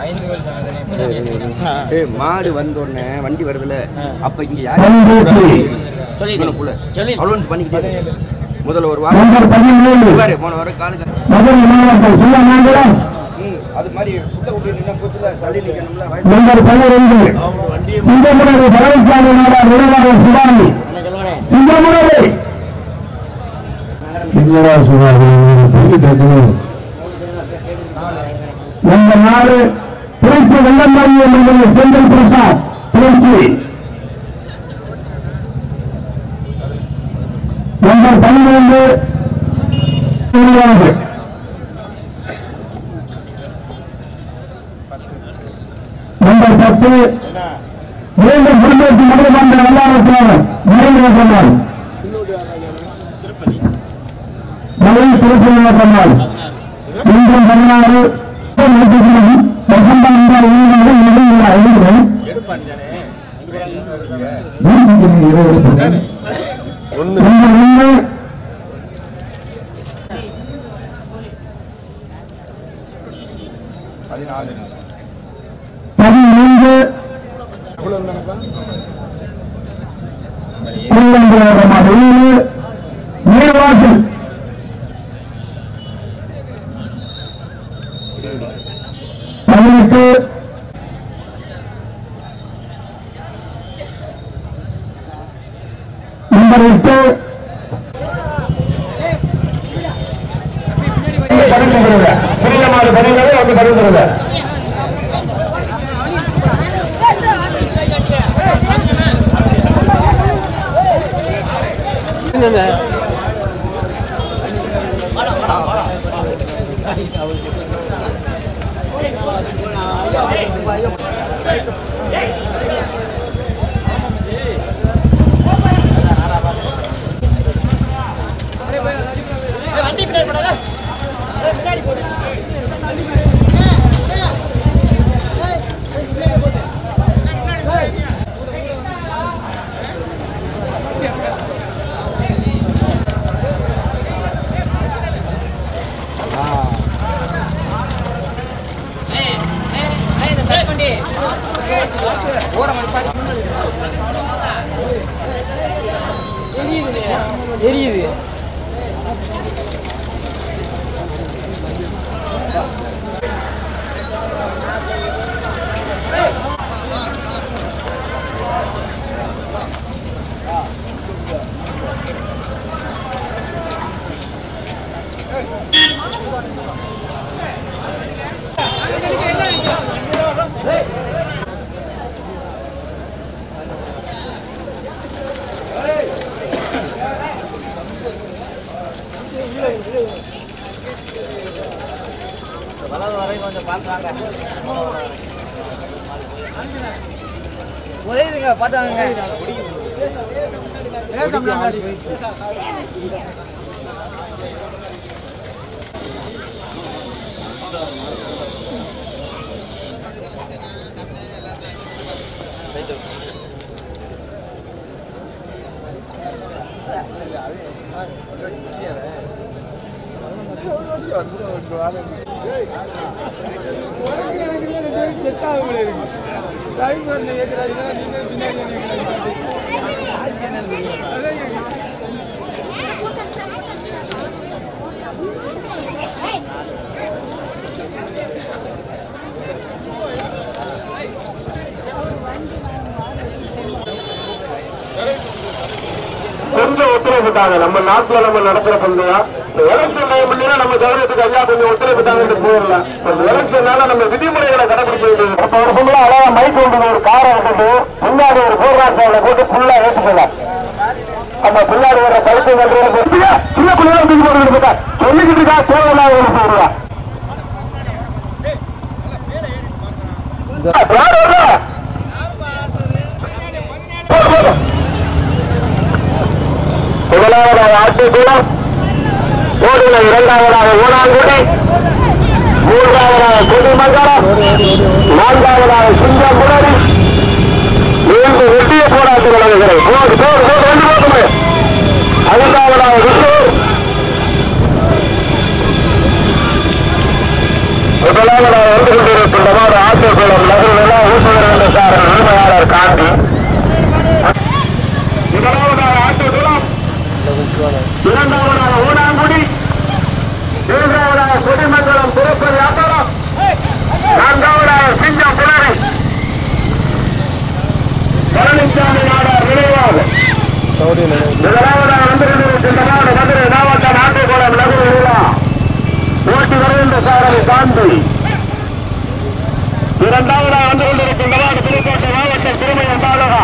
ஏய் மாடு வந்த உடனே வண்டி வருதுல அப்ப இங்க யாரு சொல்லிடு. சொல்லி. அலோன்ஸ் பண்ணிக்கிட்டே இரு. முதல்ல ஒரு வாரம் நம்பர் பதிமூணு பாரு போன வாரம் காலுக்கு மதுரை மாவட்டம் சிவமங்கலம் ம், அது மாதிரி புள்ள விட்டு நின்னா புத்துல தள்ளி நிக்கணும்ல வயசு நம்பர் பன்னிரெண்டு சிங்கமுனரி பழனிசாமி நாடார் நிர்வாகம் சிவாமி என்ன சொல்லுவானே சிங்கமுனரி என்னடா சிவாமி நம்பர் நாலு திருச்சி வெள்ளம்பாடி என்ற செந்தில் பிரசாத் திருச்சி நம்பர் பன்னிரண்டு திருவாரூர். நம்பர் பத்து மீண்டும் குடும்பத்து மதுரமன்ற நல்லாரத்தினர் மறைமுக சொன்னார் மதுரை திருச்சி சொன்னார் இன்றும் பதினாறு வசந்தம் என்றால் உயிரினங்கள் நிலையில்லா எழுதுகிறேன் ஒன்று ஒன்று பதிமூன்று உள்ளம்பலமாக ஏழு நீர்வாசல் பதினெட்டு நம்பர் எட்டு சிறியமாறு பதினேழு வந்து பதினொன்று எரியுது உதயுதுங்க பார்த்தாங்க கொஞ்சம் ஒத்துழைப்புட்டாங்க நம்ம நாட்டுல நம்ம நடத்துற பந்தயம் இந்த எலெக்ஷன் டைம்லயே நம்ம கவனத்துக்கு ஐயா கொஞ்சம் ஒத்துழைப்புட்டாங்கன்னு போயிடலாம் இந்த எலெக்ஷனால நம்ம விதிமுறைகளை கடைபிடிக்க வேண்டியது பத்து வருஷம்ல அழகா மைக் கொண்டு ஒரு காரை விட்டுட்டு முன்னாடி ஒரு போராட்டாவில் போட்டு ஃபுல்லா ஏற்றிக்கலாம் அந்த பின்னாடி வர பழுத்து சின்ன பிள்ளைங்க தூக்கி போட்டு போட்டா சொல்லிக்கிட்டு இருக்கா தேவையில்லாத ஒரு போடுவா முதலாவதாக ஆட்டுக்குளம் ஓடுல இரண்டாவதாக ஊனாங்குடி மூன்றாவதாக கொடிமங்கலம் நான்காவதாக சிங்கமுனரி மீண்டு வெட்டிய போராட்டம் நடக்கிறது போடு போடு போடு ரெண்டு போட்டுமே ஐந்தாவதாக விட்டூர் முதலாவதாக வந்து கொண்டிருக்கின்றவாறு ஆட்டு தாண்டி முதலாவதாக ஆட்டுக்குளம் இரண்டாவதாக ஊனாங்குடி மூன்றாவதாக கொடிமங்கலம் திருப்பதி வியாபாரம் நான்காவதாக சிங்கம் புனரி பழனிசாமி நாடார் நினைவாக முதலாவதாக வந்திருந்திருக்கின்றனர் மதுரை மாவட்ட நாட்டுக்குளம் நகர விழா ஓட்டி வருகின்ற சாரதி காந்தி இரண்டாவதாக வந்து கொண்டிருக்கின்றனர் புதுக்கோட்டை மாவட்டம் திருமயம் தாலுகா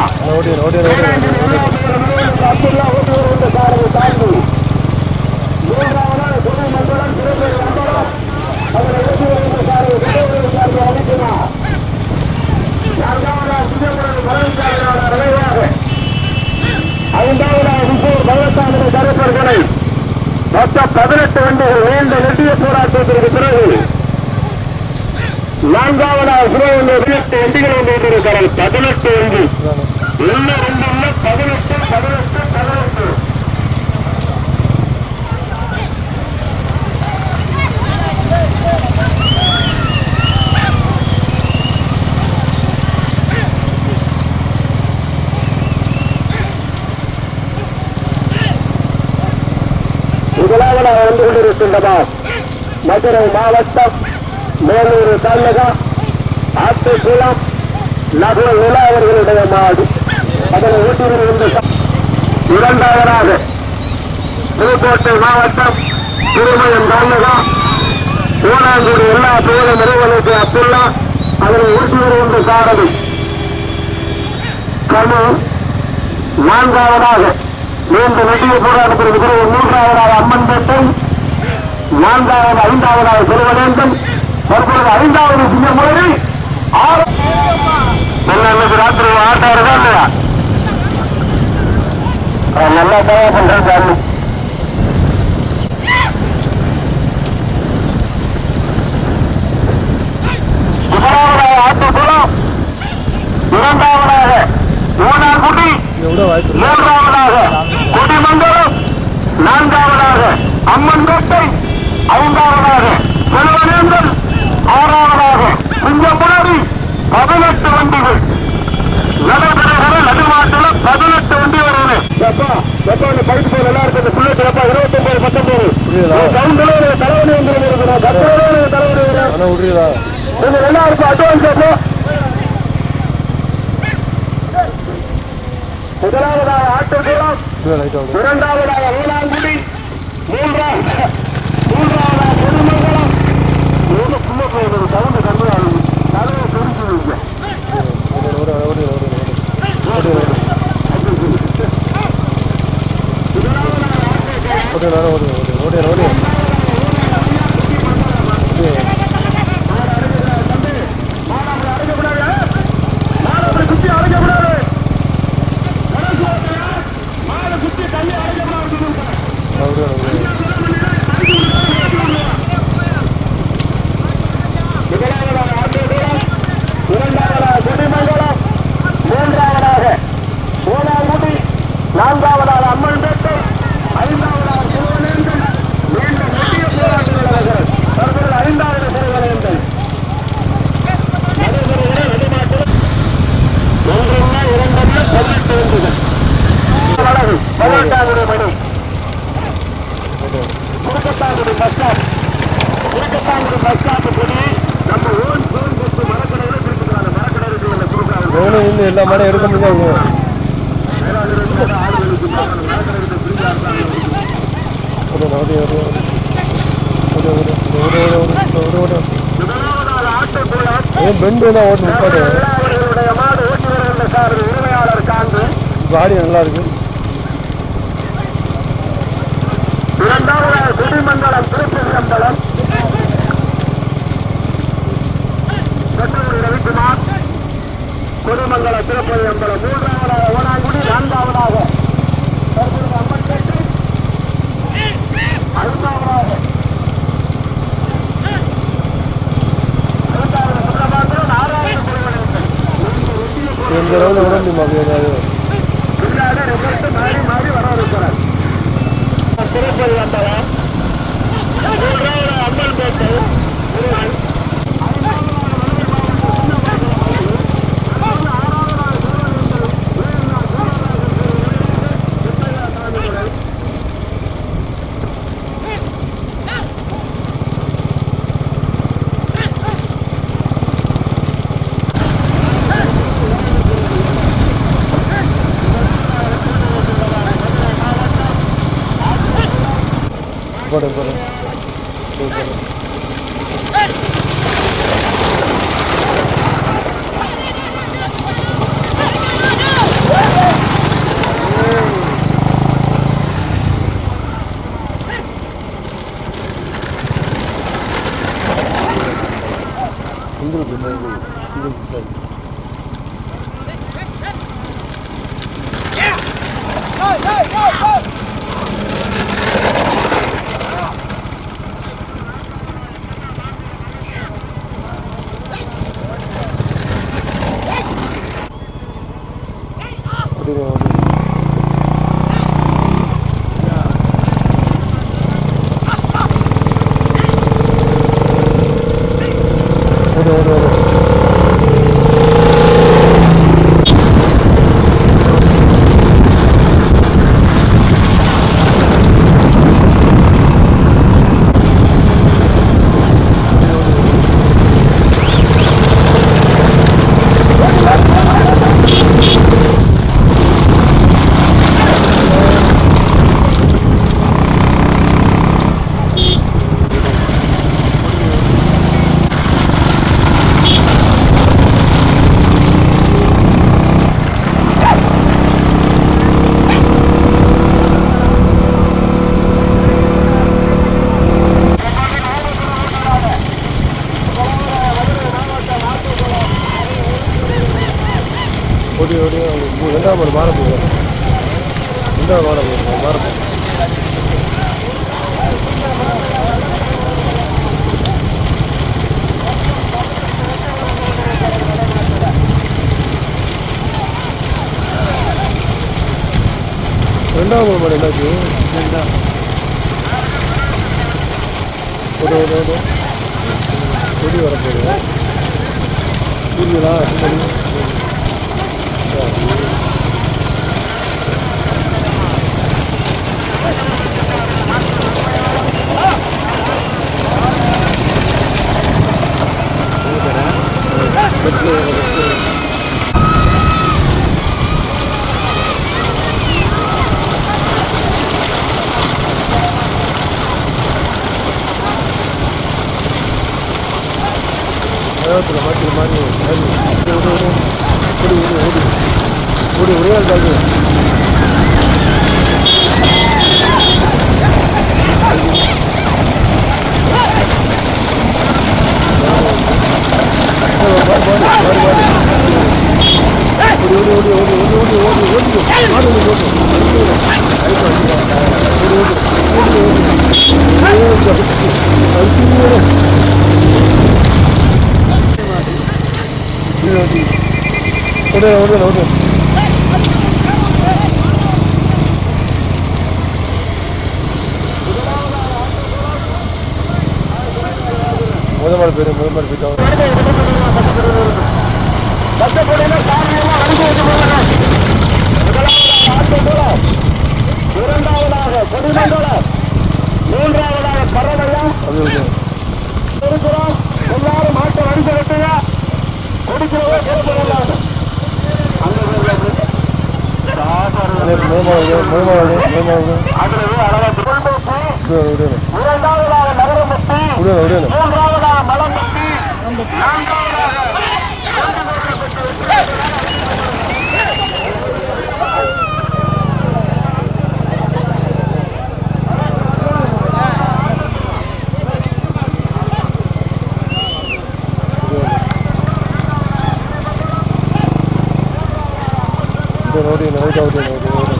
அப்துல்லா ஓட்டி வருகின்ற சாரதி காந்தி மூன்றாவதாக கொடிமங்கலம் திருப்பதி வியாபாரம் அதில் ஓட்டி வருகின்ற சாரதி விஜயபுரம் சாரதி அனுப்பினார் நான்காவதாக சிங்கப்பூரில் பழனிசாமி நாடார் நினைவாக ஐந்தாவதாக விசூர் பகவத்தாமிரை கருப்பர்களை மொத்தம் பதினெட்டு வண்டிகள் நீண்ட நெட்டிய போராட்டத்திற்கு பிறகு நான்காவதாக சிவகங்கை பதினெட்டு வண்டிகள் வந்து கொண்டிருக்கிறது பதினெட்டு வண்டி இன்னும் ரெண்டு இல்ல பதினெட்டு பதினெட்டு பதினெட்டு முதலாவதாக வந்து கொண்டிருக்கின்றனர் மதுரை மாவட்டம் மேலூர் தாலுகா ஆத்துக்குளம் நகர் நிலா அவர்களுடைய மாடு அதனை ஊட்டி வருகின்ற ச- இரண்டாவதாக புதுக்கோட்டை மாவட்டம் திருமயம் தாலுகா ஊனாங்குடி எல்லா பேர நிறுவனத்தை அப்துல்லா அதனை ஊட்டி வருகின்ற சாரதி கனு நான்காவதாக நீண்ட நெடிய போராட்டத்திற்கு பிறகு மூன்றாவதாக அம்மன் பேட்டை நான்காவது ஐந்தாவதாக திருவனந்தம் தற்பொழுது ஐந்தாவது சிங்கமுறை ஆறு என்ன இன்னைக்கு ராத்திரி ஆட்டம் இருக்கா இல்லையா அவன் நல்லா தயார் பண்றேன் சாமி முதலாவதாக ஆட்டுக்குளம் இரண்டாவதாக ஊனார்குடி மூன்றாவதாக கொடிமங்கலம் நான்காவதாக அம்மன்பேட்டை ஐந்தாவதாக செல்வனேந்தல் ஆறாவதாக சிங்கப்புணரி பதினெட்டு வண்டிகள் நடைபெறுகிற நடுமாட்டில் பதினெட்டு வண்டி வருது படித்து போய் நல்லா இருக்கு இந்த பிள்ளைக்கு எப்பா இருபத்தி ஒன்பது பத்தொன்பது கவுண்டில் தலைவலி வந்து இருக்கிறோம் கத்தோட தலைவலி வரும் நீங்க நல்லா இருக்கும் அட்வான்ஸ் எப்போ முதலாவதாக ஆட்டுக்குளம் இரண்டாவதாக ஊனாங்குடி மூன்றாவது மூன்றாவதாக திருமங்கலம் மூணு புள்ள போயிருந்தது சவுண்டு கம்மியாக தலையை பிரிச்சு வைங்க மாணவர்கள் அடைக்கப்படாது மாணவர்கள் சுத்தி அடைக்கப்படாது மாலை சுத்தி தண்ணி அடைக்கப்படாது முதலாவதாக ஆட்டோகுளம் இரண்டாவதாக குடிமங்கலம் மூன்றாவதாக ஓனாங்குடி நான்காவதாக அம்மன்பேட்டை ஐந்தாவதாக சிவனேந்தன் நீண்ட முக்கிய போராட்டங்கள் தற்போது ஐந்தாவது சிறுவனேந்தன் நடைபெறுகிற நடுமாட்டில் ஒன்றொன்னா இரண்டொன்னா பதினெட்டு ஒன்றுகள் வடகு பதினெட்டாவது மணி Kurukkathangudi bus stop Kurukkathangudi bus stop கொடி நம்ம ஓன் சோன் கொடுத்து மரக்கடைகளை கொடுத்துக்கிறாங்க மரக்கடைகளுக்கு குறுக்காக எல்லா மாடும் எடுக்க முடியாது ஏன் பெண்டு தான் ஓட்டு நிப்பாடு அவர்களுடைய மாடு ஓட்டி வருகின்ற சார் உரிமையாளர் காந்து பாடி நல்லா இருக்கு இரண்டாவதாக குடிமங்கலம் திருப்பதி அம்பலம் பெற்றோர் ரவிக்குமார் குடிமங்கல திருப்பதி அம்பலம் மூன்றாவதாக ஓனாங்குடி நான்காவதாக தற்பொழுது அம்மன்பேட்டை ஐந்தாவதாக ஐந்தாவது சுப்பிரமணியன் ஆறாவது குடிமகன் இந்த ரவுண்ட் விட முடியுமா அப்படியே பின்னாடி ரிசல்ட் மாறி மாறி வர இருக்கிறார் திருப்பதி வந்தவன் மூன்றாவது அம்மன் பேட்டை முருகன் போட்டேன் போட்டேன் வந்துருக்கு சரி அப்படியே வந்து ஓடு ஓடு ஓடு ஓடி ஓடி ஓடி. மூ- ரெண்டாம் ஒரு மாற போகுது ரெண்டாவது மாற போகுது மாற போகுது ரெண்டாவது மாடு என்னாச்சு ஓடு ஓடு ஓடு ஓடி வரப்போகுது புரியுதா பின்னாடி வேகத்தில் மாற்றி மாறி மாறி ஓடி ஓடி ஓடி ஓடி ஓடி ஓடி ஒரே ஆள் தாக்கு ஓடி ஓடி ஓடி ஓடி ஓடி ஓடி ஓடி ஓடி மாடு ஓடி ஓடி ஓடி ஓடி ஓடி ஓடி ஓடு ஓடு ஓடு முதல் மாடு பேர் முதல் மாடு போயிட்டு இரண்டாவதாக கொடிமண்டலம் மூன்றாவதாக பரவலம் அது ஓகே இருக்கிறோம் எல்லாரும் மாட்டை அடிச்சு கட்டுங்க குடிக்கிறவங்க கேட்கலாம் முதல் மாடு முதல் மாடு முதல் மாடு அதுலவே அழகா திருப்பூர் விடு விடு இரண்டாவதாக நகரமுத்தி விடு விடு மூன்றாவதாக மலமுத்தி நான்காவதாக விடு ஓடி ஓடி ஓடி ஓடி ஓடி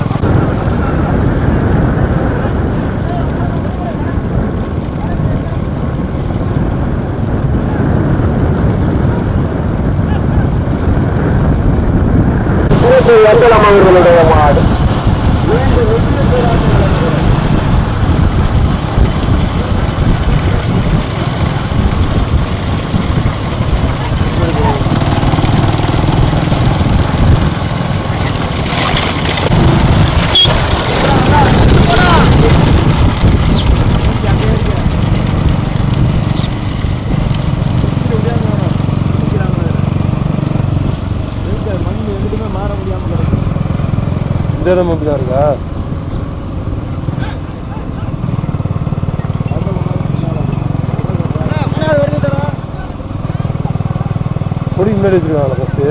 திருச்சி எத்தலம் அவர்களுடைய மாடு இந்த இடம் அப்படி தான் இருக்கா கொடி முன்னாடி வச்சிருக்காங்களா ஃபஸ்ட்டு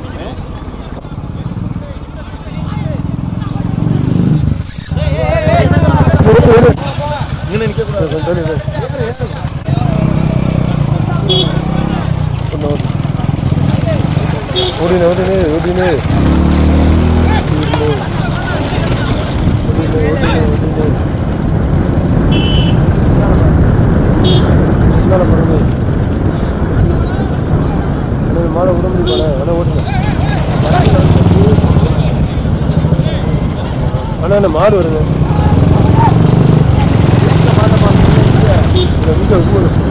ஓடினே ஓடினே ஓடினே ஓடினே ஓடினே ஓடினே முன்னால பாருங்க எனக்கு மாலை விட முடியுமா வேணா ஓட்டுங்க அண்ணா என்ன மாடு வருங்க இந்த வீட்டை விட்டு போங்க.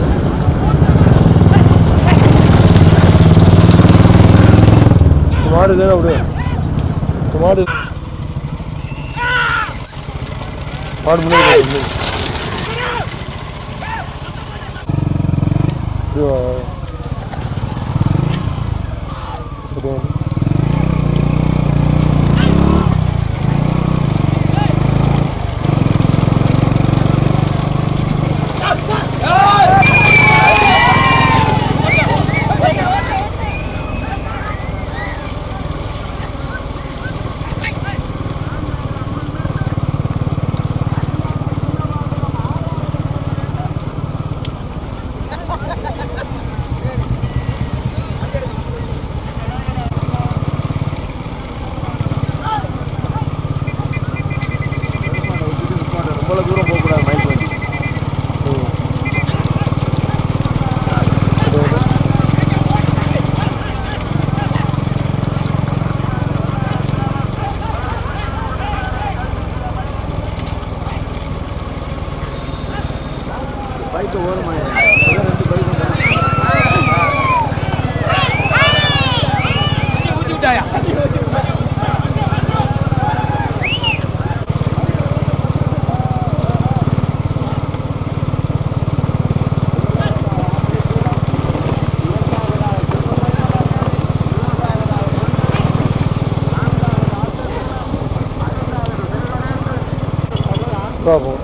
இந்த மாடு தானே விடு இந்த மாடு மாடு முன்னாடி போ, முன்னாடி. இப்படி வா. இப்படி வா. ரொம்ப தூரம் போகக்கூடாது மைக் வந்து பைக்கு ஓரமா ரெண்டு பைக் ஊத்தி விட்டாயா பார்ப்போம்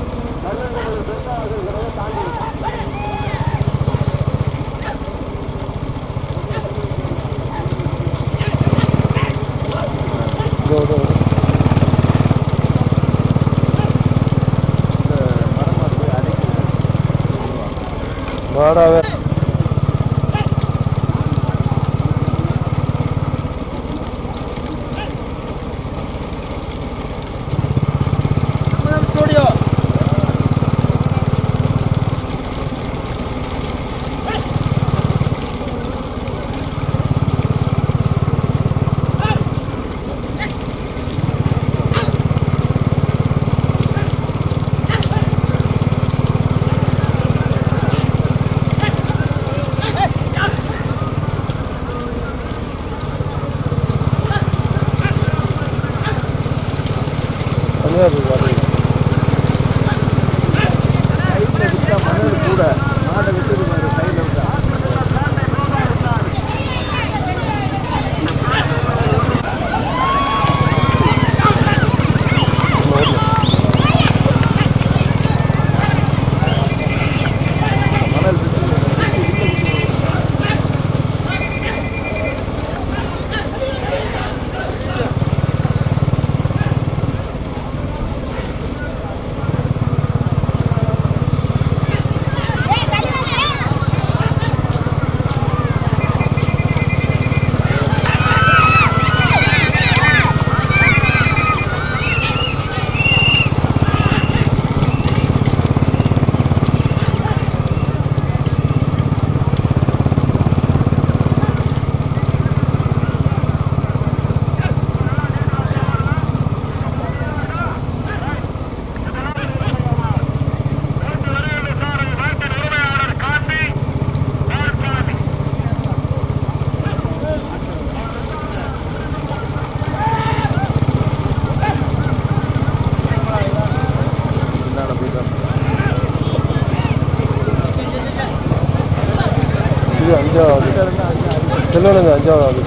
இதோ, இதோ. மாடாவே ஸ்டூடியோ தனியாக இருக்கு மாடு. சைடில் விட்டா மணல் கூட மாடை விட்டுது மாதிரி சைடில் விட்டா மணல் விட்டு இந்தாண்ட போயிட்டு இது அஞ்சாவது செல்வனுங்க அஞ்சாவது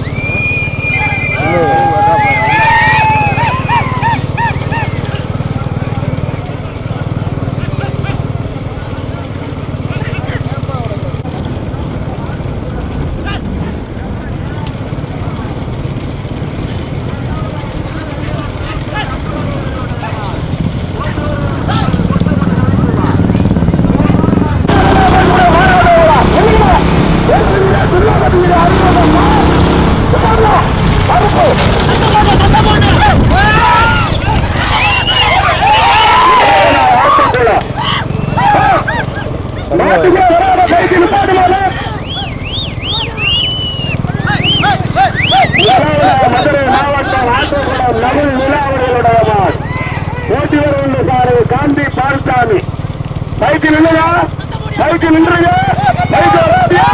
குளம் நகுல் நிலா அவர்களுடைய மாடு ஓட்டி வருகின்ற சாரு காந்தி பால்சாமி பைக்கு நின்றுயா பைக்கு நின்றுங்க பைக்கு வராதியா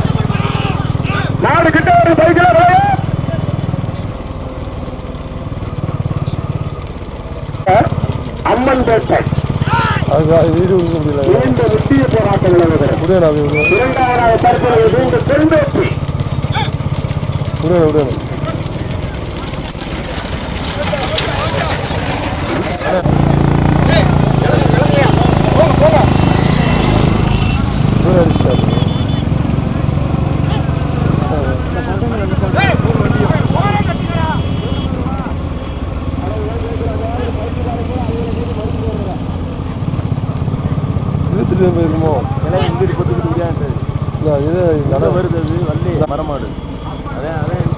மாடு கிட்ட ஒரு பைக்கில் போய் அம்மன் பேட்டை அது அது வீடு கொடுக்க முடியல இரண்டு முக்கிய போராட்டம் நிலவுகிறது விடுவேன் அது விடுவேன் இரண்டாவதாக தற்போது இந்த தென்பேட்டி விடுவேன் விடுவேன் விடுவேன் அடிச்சிட்டாரு இழுத்துட்டு போயிருக்குமோ எல்லாம் இங்கிட்டு கொத்துக்கிட்டு முடியாது இல்லை இது நட நட வருது அது வள்ளி மரமாடு அதான் அதான்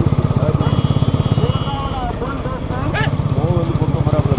நோவு வந்து பொக்க மரம்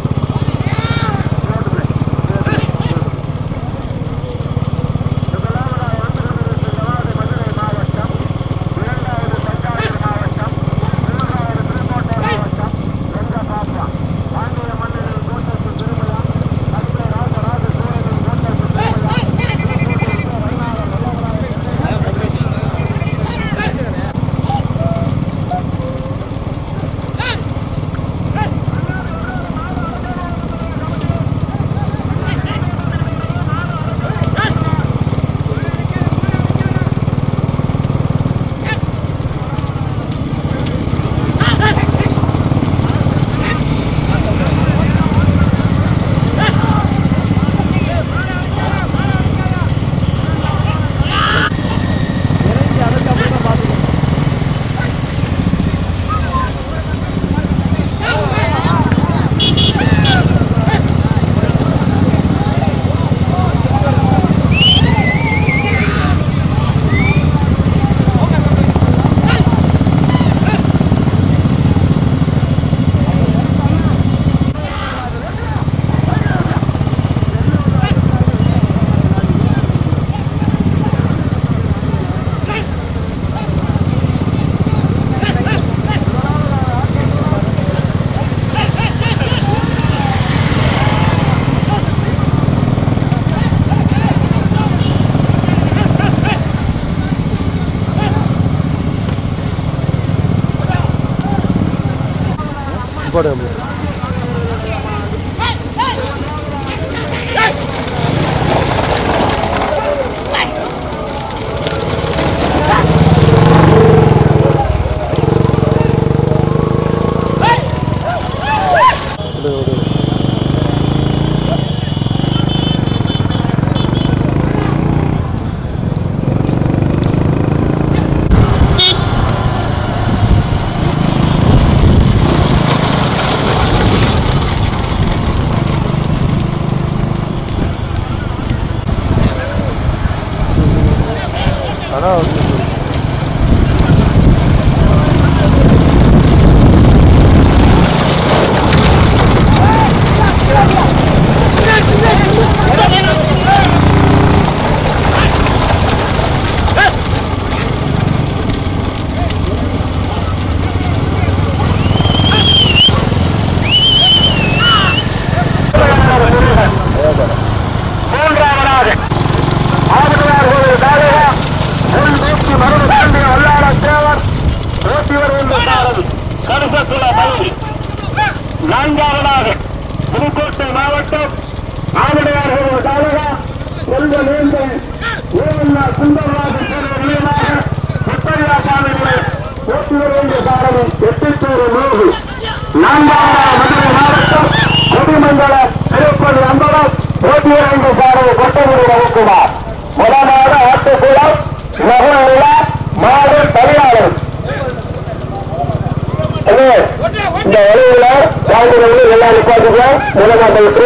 போடு விடு விடு ஆனால் மூன்றாவதாக ஆவணர் ஒரு தாரகா முன் நூற்றி மருந்து தாண்டிய வல்லாள தேவர் நூற்றி வருகின்ற சாரதி கருசக்குல மல்லி நான்காவதாக புதுக்கோட்டை மாவட்டம் ஆவடையார் ஒரு தாரகா செல்வ வேந்தன் ஏவல்லா சுந்தரராஜ நிலையமாக முத்தரியா சாமிகளை நூற்றி வருகின்ற சாரதி எட்டித்தூர் நூறு நான்காவதாக மதுரை மாவட்டம் கொடிமங்கல திருப்பதி அம்பலம் நூற்றி இரண்டு சாரதி கொட்டகுடி ரவிக்குமார் முதலாவது ஆட்டுக்குளம் நகரில மாடு பணியாளர் அண்ணே, இந்த வழியில வாங்குறவங்க எல்லாம் நிப்பாட்டுங்க முதலாக விட்டு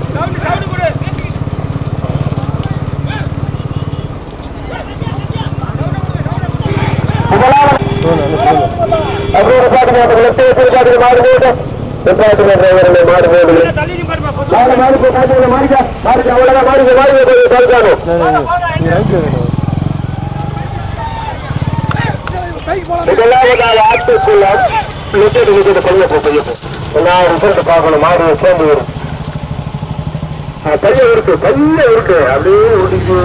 முதலாவது அப்படியே நிப்பாட்டு மாட்டோம் லெஃப்ட் நிப்பாட்டுங்க மாடு போட்டும் நிப்பாட்டுங்க டிரைவர் மாடு போடுங்க மாடு மாடு போய் காட்டுங்க மாடிக்கா மாடிக்கா அவ்வளவுதான் மாடிக்க மாடிக்க போய் காட்டுக்கானோ நீ ரைட்டு வேணும் முதலாவதாக ஆட்டுக்குள்ள நிக்கெட்டு நிக்கெட்டு பையப்போ பையப்போ நான் ரிசல்ட் பார்க்கணும் மாடு சேர்ந்து வரும் ஆ, கையை இருக்கு கையை இருக்கு அப்படியே ஒடிக்கு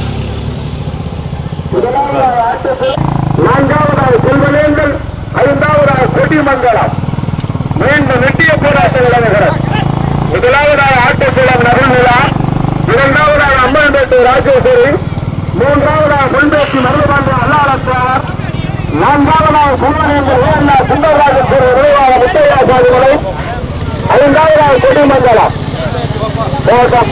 நான்காவதாக செல்வனேந்தல் ஐந்தாவதாக கொடிமங்கலம் மீண்டும் நிட்டிய போராட்டம் விளங்குகிறது முதலாவதாக ஆட்டோக்குளம் நகர்நிலா இரண்டாவதாக அம்மன்பேட்டை ராஜேஸ்வரி மூன்றாவதாக முன்பேசி மருதபாண்டிய அல்லாரத்தார் நான்காவதாக குமரேந்திர ஏன்னா சுந்தரராஜேஸ்வரி விரைவாக முத்தையா சாதிமலை ஐந்தாவதாக கொடிமங்கலம் கோட்டம்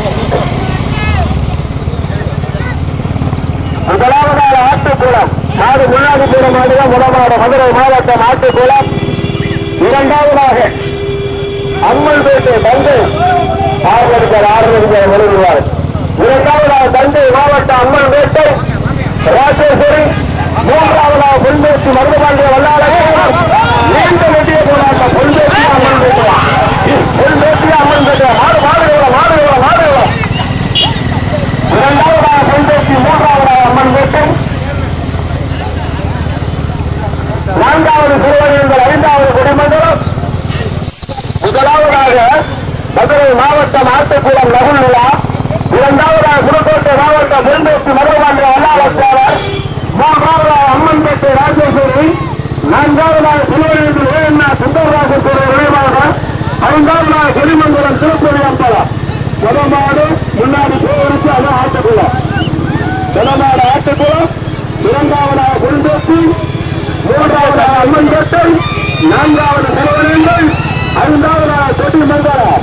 முதலாவதாக ஆட்டுக்குளம் நாடு முன்னாடி போன மாநிலம் முதலாவது மதுரை மாவட்டம் ஆட்டுக்குளம் இரண்டாவதாக அம்மன்பேட்டை தந்தை ஆறுநடிக்கர் ஆறுநடிக்கர் வருகிறார் இரண்டாவதாக தந்தை மாவட்டம் அம்மன்பேட்டை ராஜேஸ்வரி மூன்றாவதாக பொன்பேசி மருதபாண்டிய வல்லாளர் நீண்ட வெட்டிய போராட்டம் பொன்பேசி அம்மன்பேட்டை பொன்பேசி அம்மன்பேட்டை மாடு மாடு எவ்வளவு மாடு எவ்வளவு மாடு எவ்வளவு இரண்டாவதாக பொன்பேசி மூன்றாவதாக அம்மன்பேட்டை நான்காவது சிறுவர்கள் ஐந்தாவது குடிமண்டலம் முதலாவதாக மதுரை மாவட்டம் ஆட்டுக்குளம் நகுல் விழா இரண்டாவதாக புதுக்கோட்டை மாவட்டம் முன்பேசி மதுரமாண்டிய அண்ணாவச்சாளர் மூன்றாவதாக அம்மன்பேட்டை ராஜேஸ்வரி நான்காவதாக சிறுவர்கள் ஏஎன்ஆ சுந்தரராஜேஸ்வரி விரைவாக ஐந்தாவதாக செலிமங்கலம் திருப்பதி அம்பலம் முதமாடு முன்னாடி போருக்கு அதான் ஆட்டுக்குளம் முதலாவது ஆட்டுக்குளம் இரண்டாவதாக குண்டோசி மூன்றாவதாக அம்மன்பேட்டை நான்காவது சிறுவனங்கள் ஐந்தாவதாக தொட்டி மங்கலம்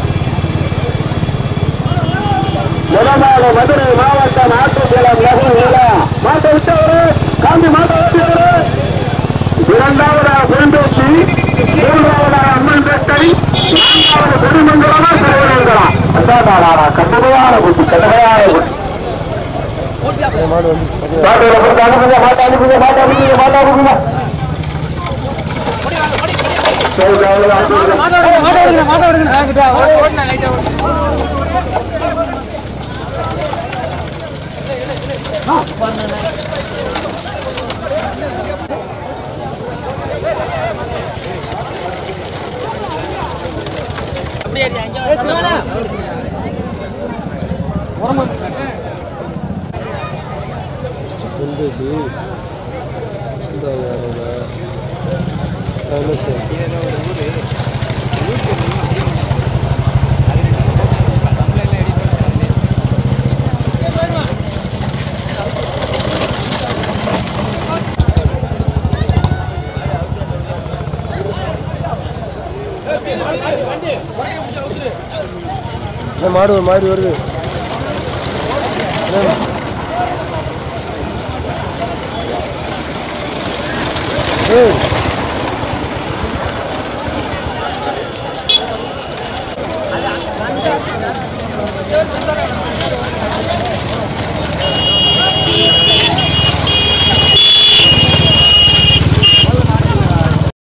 முதலாவது மதுரை மாவட்டம் ஆட்டுக்குளம் லகு விழா மாட்டை விட்டவரு காந்தி மாட்டை விட்டவரு இரண்டாவதாக குண்டோசி மூன்றாவதாக அம்மன்பேட்டை நான்காவது திருமங்கலமா சிறுவனங்களா அசாதாரா கடுமையான குட்டி கடுமையான குட்டி மாடு வந்து மாட்டு அனுப்புங்க மாட்டு அனுப்புங்க மாட்டு அனுப்புங்க மாட்டு அனுப்புங்க சரி, அவ்வளவுதான், அனுப்புங்க. அப்படியே இரு, அங்கே வா. பொன்பேசி இந்த பதினெட்டு என்ன மாடு ஒரு மாதிரி வருது என்ன? ஏய்